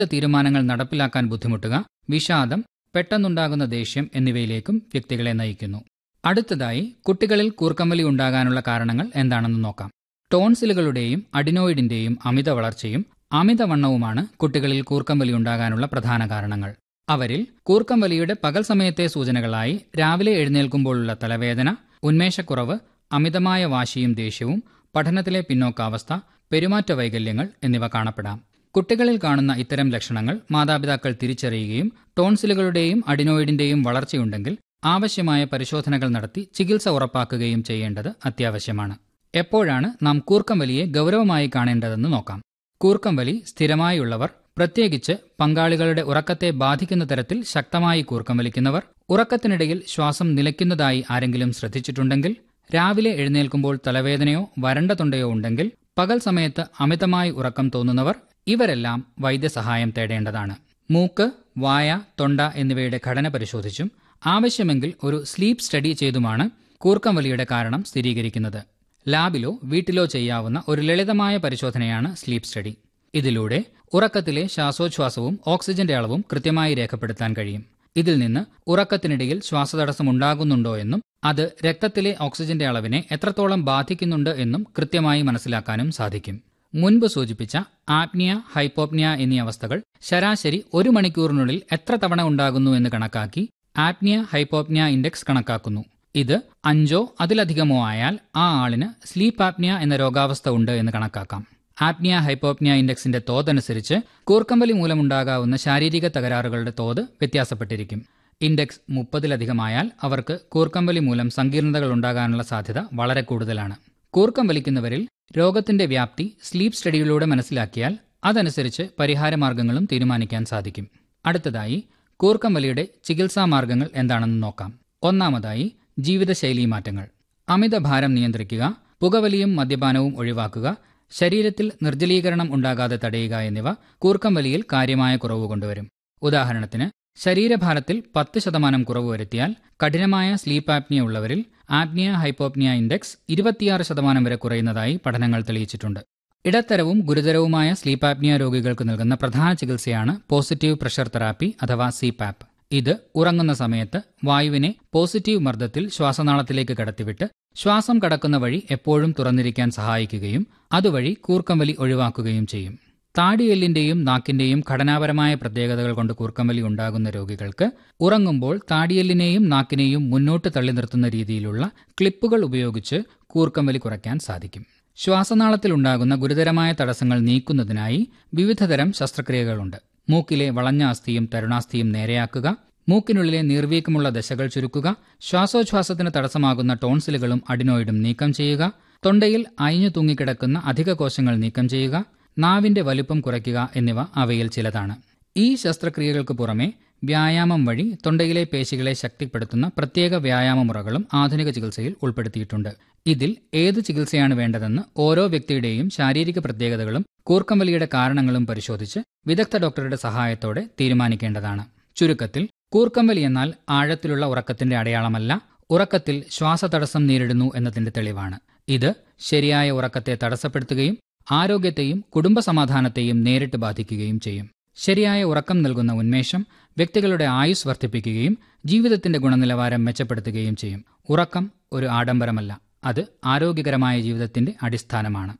തീരുമാനങ്ങൾ നടപ്പിലാക്കാൻ ബുദ്ധിമുട്ടുക വിഷാദം പെട്ടെന്നുണ്ടാകുന്ന ദേഷ്യം എന്നിവയിലേക്കും വ്യക്തികളെ നയിക്കുന്നു അടുത്തതായി കുട്ടികളിൽ കൂർക്കമ്പലി ഉണ്ടാകാനുള്ള കാരണങ്ങൾ എന്താണെന്ന് നോക്കാം ടോൺസിലുകളുടെയും അഡിനോയിഡിന്റെയും അമിത വളർച്ചയും അമിതവണ്ണവുമാണ് കുട്ടികളിൽ കൂർക്കമ്പലി ഉണ്ടാകാനുള്ള പ്രധാന കാരണങ്ങൾ അവരിൽ കൂർക്കമ്പലിയുടെ പകൽ സമയത്തെ സൂചനകളായി രാവിലെ എഴുന്നേൽക്കുമ്പോഴുള്ള തലവേദന ഉന്മേഷക്കുറവ് അമിതമായ വാശിയും ദേഷ്യവും പഠനത്തിലെ പിന്നോക്കാവസ്ഥ പെരുമാറ്റ വൈകല്യങ്ങൾ എന്നിവ കാണപ്പെടാം കുട്ടികളിൽ കാണുന്ന ഇത്തരം ലക്ഷണങ്ങൾ മാതാപിതാക്കൾ തിരിച്ചറിയുകയും ടോൺസിലുകളുടെയും അഡിനോയിഡിന്റെയും വളർച്ചയുണ്ടെങ്കിൽ ആവശ്യമായ പരിശോധനകൾ നടത്തി ചികിത്സ ഉറപ്പാക്കുകയും ചെയ്യേണ്ടത് അത്യാവശ്യമാണ് എപ്പോഴാണ് നാം കൂർക്കം വലിയെ ഗൗരവമായി കാണേണ്ടതെന്ന് നോക്കാം കൂർക്കം വലി സ്ഥിരമായുള്ളവർ പ്രത്യേകിച്ച് പങ്കാളികളുടെ ഉറക്കത്തെ ബാധിക്കുന്ന തരത്തിൽ ശക്തമായി കൂർക്കം വലിക്കുന്നവർ ഉറക്കത്തിനിടയിൽ ശ്വാസം നിലയ്ക്കുന്നതായി ആരെങ്കിലും ശ്രദ്ധിച്ചിട്ടുണ്ടെങ്കിൽ രാവിലെ എഴുന്നേൽക്കുമ്പോൾ തലവേദനയോ വരണ്ട തൊണ്ടയോ ഉണ്ടെങ്കിൽ പകൽ സമയത്ത് അമിതമായി ഉറക്കം തോന്നുന്നവർ ഇവരെല്ലാം വൈദ്യസഹായം തേടേണ്ടതാണ് മൂക്ക് വായ തൊണ്ട എന്നിവയുടെ ഘടന പരിശോധിച്ചും ആവശ്യമെങ്കിൽ ഒരു സ്ലീപ്പ് സ്റ്റഡി ചെയ്തുമാണ് കൂർക്കം വലിയുടെ കാരണം സ്ഥിരീകരിക്കുന്നത് ലാബിലോ വീട്ടിലോ ചെയ്യാവുന്ന ഒരു ലളിതമായ പരിശോധനയാണ് സ്ലീപ്പ് സ്റ്റഡി ഇതിലൂടെ ഉറക്കത്തിലെ ശ്വാസോച്ഛ്വാസവും ഓക്സിജന്റെ അളവും കൃത്യമായി രേഖപ്പെടുത്താൻ കഴിയും ഇതിൽ നിന്ന് ഉറക്കത്തിനിടയിൽ ശ്വാസതടസ്സം ഉണ്ടാകുന്നുണ്ടോ എന്നും അത് രക്തത്തിലെ ഓക്സിജന്റെ അളവിനെ എത്രത്തോളം ബാധിക്കുന്നുണ്ട് എന്നും കൃത്യമായി മനസ്സിലാക്കാനും സാധിക്കും മുൻപ് സൂചിപ്പിച്ച ആപ്നിയ ഹൈപ്പോപ്നിയ എന്നീ അവസ്ഥകൾ ശരാശരി ഒരു മണിക്കൂറിനുള്ളിൽ എത്ര തവണ ഉണ്ടാകുന്നു എന്ന് കണക്കാക്കി ആപ്നിയ ഹൈപ്പോപ്നിയ ഇൻഡെക്സ് കണക്കാക്കുന്നു ഇത് അഞ്ചോ അതിലധികമോ ആയാൽ ആ ആളിന് സ്ലീപ്പ് ആപ്നിയ എന്ന രോഗാവസ്ഥ ഉണ്ട് എന്ന് കണക്കാക്കാം ആപ്നിയ ഹൈപ്പോപ്നിയ ഇൻഡെക്സിന്റെ തോതനുസരിച്ച് കൂർക്കമ്പലി മൂലമുണ്ടാകാവുന്ന ശാരീരിക തകരാറുകളുടെ തോത് വ്യത്യാസപ്പെട്ടിരിക്കും ഇൻഡെക്സ് മുപ്പതിലധികമായാൽ അവർക്ക് കൂർക്കമ്പലി മൂലം സങ്കീർണതകൾ ഉണ്ടാകാനുള്ള സാധ്യത വളരെ കൂടുതലാണ് കൂർക്കം വലിക്കുന്നവരിൽ രോഗത്തിന്റെ വ്യാപ്തി സ്ലീപ്പ് സ്റ്റഡിയിലൂടെ മനസ്സിലാക്കിയാൽ അതനുസരിച്ച് പരിഹാരമാർഗങ്ങളും തീരുമാനിക്കാൻ സാധിക്കും അടുത്തതായി കൂർക്കം വലിയുടെ ചികിത്സാ മാർഗങ്ങൾ എന്താണെന്ന് നോക്കാം ഒന്നാമതായി ജീവിതശൈലീ മാറ്റങ്ങൾ അമിതഭാരം നിയന്ത്രിക്കുക പുകവലിയും മദ്യപാനവും ഒഴിവാക്കുക ശരീരത്തിൽ നിർജ്ജലീകരണം ഉണ്ടാകാതെ തടയുക എന്നിവ കൂർക്കം വലിയിൽ കാര്യമായ കുറവ് കൊണ്ടുവരും ഉദാഹരണത്തിന് ശരീരഭാരത്തിൽ പത്ത് ശതമാനം കുറവ് വരുത്തിയാൽ കഠിനമായ സ്ലീപ്പ് ആപ്നിയ ഉള്ളവരിൽ ആപ്നിയ ഹൈപ്പോപ്നിയ ഇൻഡെക്സ് ഇരുപത്തിയാറ് ശതമാനം വരെ കുറയുന്നതായി പഠനങ്ങൾ തെളിയിച്ചിട്ടുണ്ട് ഇടത്തരവും ഗുരുതരവുമായ സ്ലീപ്പ് ആപ്നിയ രോഗികൾക്ക് നൽകുന്ന പ്രധാന ചികിത്സയാണ് പോസിറ്റീവ് പ്രഷർ തെറാപ്പി അഥവാ സിപാപ്പ് ഇത് ഉറങ്ങുന്ന സമയത്ത് വായുവിനെ പോസിറ്റീവ് മർദ്ദത്തിൽ ശ്വാസനാളത്തിലേക്ക് കടത്തിവിട്ട് ശ്വാസം കടക്കുന്ന വഴി എപ്പോഴും തുറന്നിരിക്കാൻ സഹായിക്കുകയും അതുവഴി കൂർക്കംവലി ഒഴിവാക്കുകയും ചെയ്യും താടിയെല്ലിന്റെയും നാക്കിന്റെയും ഘടനാപരമായ പ്രത്യേകതകൾ കൊണ്ട് കൂർക്കംവലി ഉണ്ടാകുന്ന രോഗികൾക്ക് ഉറങ്ങുമ്പോൾ താടിയെല്ലിനെയും നാക്കിനെയും മുന്നോട്ട് തള്ളി നിർത്തുന്ന രീതിയിലുള്ള ക്ലിപ്പുകൾ ഉപയോഗിച്ച് കൂർക്കംവലി കുറയ്ക്കാൻ സാധിക്കും ശ്വാസനാളത്തിൽ ഉണ്ടാകുന്ന ഗുരുതരമായ തടസ്സങ്ങൾ നീക്കുന്നതിനായി വിവിധതരം ശസ്ത്രക്രിയകളുണ്ട് മൂക്കിലെ വളഞ്ഞ അസ്ഥിയും തരുണാസ്ഥിയും നേരെയാക്കുക മൂക്കിനുള്ളിലെ നീർവീക്കമുള്ള ദശകൾ ചുരുക്കുക ശ്വാസോച്ഛ്വാസത്തിന് തടസ്സമാകുന്ന ടോൺസിലുകളും അഡിനോയിഡും നീക്കം ചെയ്യുക തൊണ്ടയിൽ അയഞ്ഞു തൂങ്ങിക്കിടക്കുന്ന അധിക കോശങ്ങൾ നീക്കം ചെയ്യുക നാവിന്റെ വലിപ്പം കുറയ്ക്കുക എന്നിവ അവയിൽ ചിലതാണ് ഈ ശസ്ത്രക്രിയകൾക്ക് പുറമെ വ്യായാമം വഴി തൊണ്ടയിലെ പേശികളെ ശക്തിപ്പെടുത്തുന്ന പ്രത്യേക വ്യായാമ മുറകളും ആധുനിക ചികിത്സയിൽ ഉൾപ്പെടുത്തിയിട്ടുണ്ട് ഇതിൽ ഏത് ചികിത്സയാണ് വേണ്ടതെന്ന് ഓരോ വ്യക്തിയുടെയും ശാരീരിക പ്രത്യേകതകളും കൂർക്കംവലിയുടെ കാരണങ്ങളും പരിശോധിച്ച് വിദഗ്ധ ഡോക്ടറുടെ സഹായത്തോടെ തീരുമാനിക്കേണ്ടതാണ് ചുരുക്കത്തിൽ കൂർക്കംവലി എന്നാൽ ആഴത്തിലുള്ള ഉറക്കത്തിന്റെ അടയാളമല്ല ഉറക്കത്തിൽ ശ്വാസതടസ്സം നേരിടുന്നു എന്നതിന്റെ തെളിവാണ് ഇത് ശരിയായ ഉറക്കത്തെ തടസ്സപ്പെടുത്തുകയും ആരോഗ്യത്തെയും കുടുംബ സമാധാനത്തെയും നേരിട്ട് ബാധിക്കുകയും ചെയ്യും ശരിയായ ഉറക്കം നൽകുന്ന ഉന്മേഷം വ്യക്തികളുടെ ആയുസ് വർദ്ധിപ്പിക്കുകയും ജീവിതത്തിന്റെ ഗുണനിലവാരം മെച്ചപ്പെടുത്തുകയും ചെയ്യും ഉറക്കം ഒരു ആഡംബരമല്ല അത് ആരോഗ്യകരമായ ജീവിതത്തിന്റെ അടിസ്ഥാനമാണ്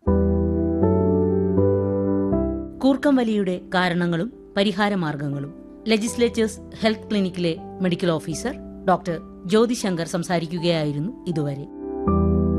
കൂർക്കം വലിയുടെ കാരണങ്ങളും പരിഹാരമാർഗങ്ങളും ലെജിസ്ലേച്ചേഴ്സ് ഹെൽത്ത് ക്ലിനിക്കിലെ മെഡിക്കൽ ഓഫീസർ ഡോക്ടർ ജ്യോതിശങ്കർ സംസാരിക്കുകയായിരുന്നു ഇതുവരെ